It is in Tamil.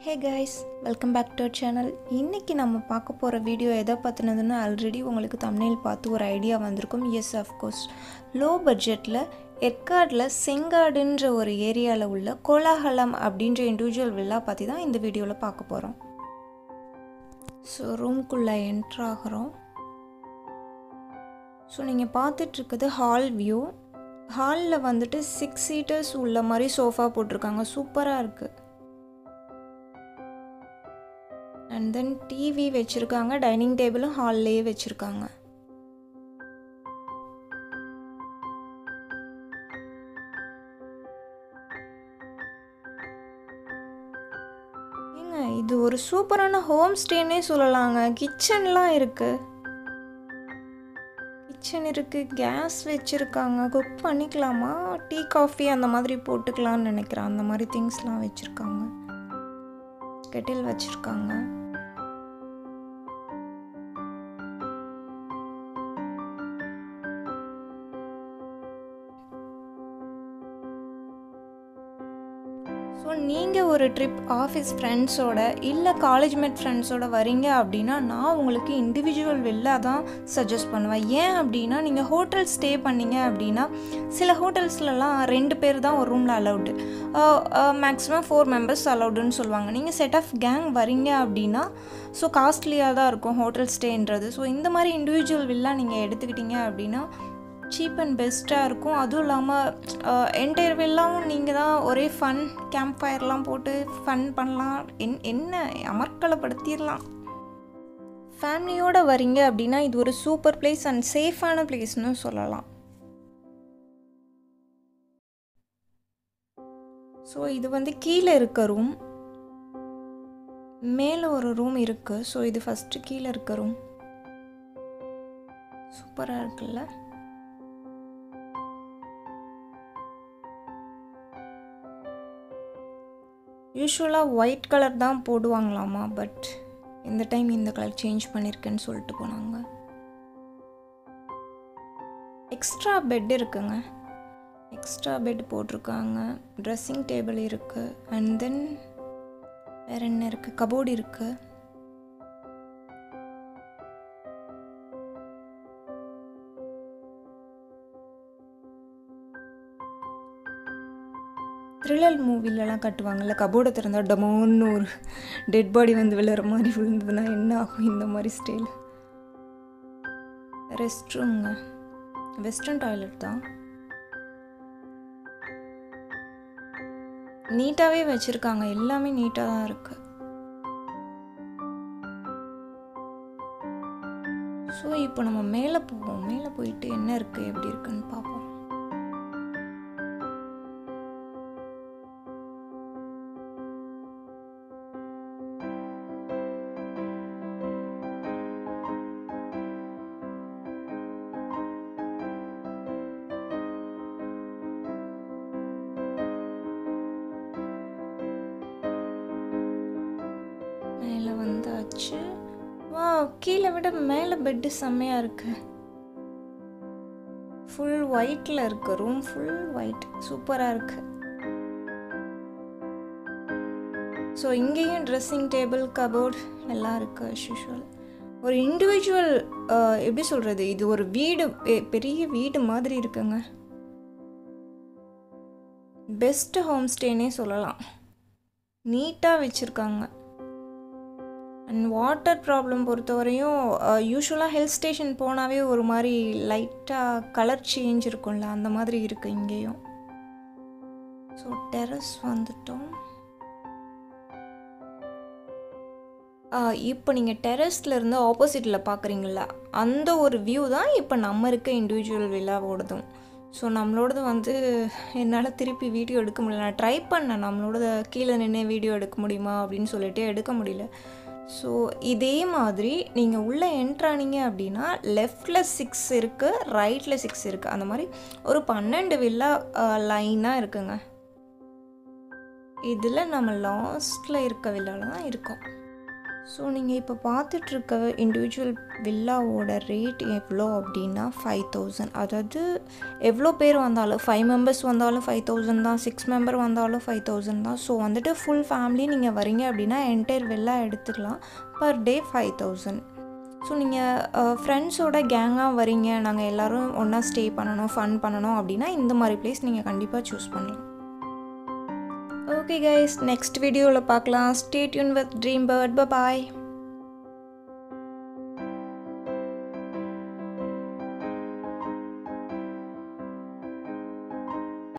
hey guys welcome back to channel இன்றைக்கி நம்ம பார்க்க போகிற வீடியோ எதை பற்றினதுன்னு ஆல்ரெடி உங்களுக்கு தமிழில் பார்த்து ஒரு ஐடியா வந்திருக்கும் எஸ் அஃப்கோர்ஸ் லோ பட்ஜெட்டில் எற்காடில் செங்காடுன்ற ஒரு ஏரியாவில் உள்ள கோலாகலம் அப்படின்ற இண்டிவிஜுவல் வில்லா பற்றி தான் இந்த வீடியோவில் பார்க்க போகிறோம் ஸோ ரூம்குள்ளே என்ட்ரு ஆகிறோம் ஸோ நீங்கள் பார்த்துட்ருக்குது ஹால் வியூ ஹாலில் வந்துட்டு சிக்ஸ் சீட்டர்ஸ் உள்ள மாதிரி சோஃபா போட்டிருக்காங்க சூப்பராக இருக்குது அண்ட் தென் டிவி வச்சுருக்காங்க டைனிங் டேபிளும் ஹால்லேயே வச்சுருக்காங்க ஏங்க இது ஒரு சூப்பரான ஹோம் ஸ்டேன்னே சொல்லலாங்க கிச்சன்லாம் இருக்குது கிச்சன் இருக்குது கேஸ் வச்சுருக்காங்க குக் பண்ணிக்கலாமா டீ காஃபி அந்த மாதிரி போட்டுக்கலாம்னு நினைக்கிறேன் அந்த மாதிரி திங்ஸ்லாம் வச்சுருக்காங்க கெட்டில் வச்சுருக்காங்க ஸோ நீங்கள் ஒரு ட்ரிப் ஆஃபீஸ் ஃப்ரெண்ட்ஸோட இல்லை காலேஜ் மேட் ஃப்ரெண்ட்ஸோட வரீங்க அப்படின்னா நான் உங்களுக்கு இண்டிவிஜுவல் வெளில தான் சஜஸ்ட் பண்ணுவேன் ஏன் அப்படின்னா நீங்கள் ஹோட்டல் ஸ்டே பண்ணீங்க அப்படின்னா சில ஹோட்டல்ஸ்லலாம் ரெண்டு பேர் தான் ஒரு ரூமில் அலௌடு மேக்ஸிமம் ஃபோர் மெம்பர்ஸ் அலௌடுன்னு சொல்லுவாங்க நீங்கள் செட் ஆஃப் கேங் வரீங்க அப்படின்னா ஸோ காஸ்ட்லியாக தான் இருக்கும் ஹோட்டல் ஸ்டேன்றது ஸோ இந்த மாதிரி இண்டிவிஜுவல் வில்லா நீங்கள் எடுத்துக்கிட்டீங்க அப்படின்னா சீப் அண்ட் பெஸ்ட்டாக இருக்கும் அதுவும் இல்லாமல் என்டையர் வெல்லாவும் நீங்கள் தான் ஒரே ஃபன் கேம்ப் ஃபயர்லாம் போட்டு ஃபன் பண்ணலாம் என் என்ன அமர்க்கலப்படுத்திடலாம் ஃபேமிலியோடு வரீங்க அப்படின்னா இது ஒரு சூப்பர் பிளேஸ் அண்ட் சேஃபான பிளேஸ்னு சொல்லலாம் ஸோ இது வந்து கீழே இருக்க ரூம் மேலே ஒரு ரூம் இருக்குது ஸோ இது ஃபஸ்ட்டு கீழே இருக்க ரூம் சூப்பராக இருக்குல்ல யூஸ்வலாக ஒயிட் கலர் தான் போடுவாங்களாமா பட் இந்த டைம் இந்த கலர் சேஞ்ச் பண்ணியிருக்கேன்னு சொல்லிட்டு போனாங்க எக்ஸ்ட்ரா பெட் இருக்குங்க எக்ஸ்ட்ரா பெட் போட்டிருக்காங்க ட்ரெஸ்ஸிங் டேபிள் இருக்குது அண்ட் தென் வேறு என்ன இருக்குது கபோர்டு இருக்குது த்ரில்லர் மூவிலலாம் கட்டுவாங்கல்ல கபோர்டை திறந்தால் டமோன்னு ஒரு டெட் பாடி வந்து விழுற மாதிரி விழுந்ததுன்னா என்ன ஆகும் இந்த மாதிரி ஸ்டைல் ரெஸ்ட் ரூம்ங்க வெஸ்டர்ன் டாய்லெட் தான் நீட்டாகவே வச்சுருக்காங்க எல்லாமே நீட்டாக தான் இருக்குது ஸோ இப்போ நம்ம மேலே போவோம் மேலே போயிட்டு என்ன இருக்குது எப்படி இருக்குன்னு பார்ப்போம் மேலே வந்தாச்சு வா கீழே விட மேலே பெட்டு செம்மையாக இருக்கு ஃபுல் ஒயிட்டில் இருக்கு ரூம் ஃபுல் ஒயிட் சூப்பராக இருக்கு ஸோ இங்கேயும் ட்ரெஸ்ஸிங் டேபிள் கபோர்ட் எல்லாம் இருக்கு யூஷுவல் ஒரு இண்டிவிஜுவல் எப்படி சொல்கிறது இது ஒரு வீடு பெரிய வீடு மாதிரி இருக்குங்க பெஸ்ட் ஹோம் ஸ்டேனே சொல்லலாம் நீட்டாக வச்சுருக்காங்க அண்ட் வாட்டர் ப்ராப்ளம் பொறுத்தவரையும் யூஸ்வலாக ஹில் ஸ்டேஷன் போனாவே ஒரு மாதிரி லைட்டாக கலர் சேஞ்ச் இருக்கும்ல அந்த மாதிரி இருக்குது இங்கேயும் ஸோ டெரஸ் வந்துட்டோம் இப்போ நீங்கள் டெரஸ்ல இருந்து ஆப்போசிட்டில் பார்க்குறீங்களா அந்த ஒரு வியூ தான் இப்போ நம்ம இருக்க இண்டிவிஜுவல் வில்லாவோடதும் ஸோ நம்மளோடது வந்து என்னால் திருப்பி வீடியோ எடுக்க முடியல நான் ட்ரை பண்ணேன் நம்மளோட கீழே நின்று வீடியோ எடுக்க முடியுமா அப்படின்னு சொல்லிட்டு எடுக்க முடியல ஸோ இதே மாதிரி நீங்கள் உள்ளே என்ட்ரானீங்க அப்படின்னா லெஃப்டில் சிக்ஸ் இருக்குது ரைட்டில் சிக்ஸ் இருக்குது அந்த மாதிரி ஒரு பன்னெண்டு வில்லா லைனாக இருக்குங்க இதில் நம்ம லாஸ்ட்டில் இருக்க வில்லாவில் தான் இருக்கோம் ஸோ நீங்கள் இப்போ பார்த்துட்ருக்க இண்டிவிஜுவல் வில்லாவோட ரேட் எவ்வளோ அப்படின்னா ஃபைவ் தௌசண்ட் அதாவது எவ்வளோ பேர் வந்தாலும் ஃபைவ் மெம்பர்ஸ் வந்தாலும் ஃபைவ் தௌசண்ட் தான் சிக்ஸ் மெம்பர் வந்தாலும் ஃபைவ் தௌசண்ட் தான் ஸோ வந்துட்டு ஃபுல் ஃபேமிலி நீங்கள் வரீங்க அப்படின்னா என்டையர் வில்லா எடுத்துக்கலாம் per day five thousand so நீங்கள் ஃப்ரெண்ட்ஸோட கேங்காக வரீங்க நாங்கள் எல்லோரும் ஒன்றா ஸ்டே பண்ணணும் ஃபன் பண்ணணும் அப்படின்னா இந்த மாதிரி பிளேஸ் நீங்கள் கண்டிப்பாக சூஸ் பண்ணலாம் ஓகே கைஸ் நெக்ஸ்ட் வீடியோவில் பார்க்கலாம் stay tuned with Dream Bird bye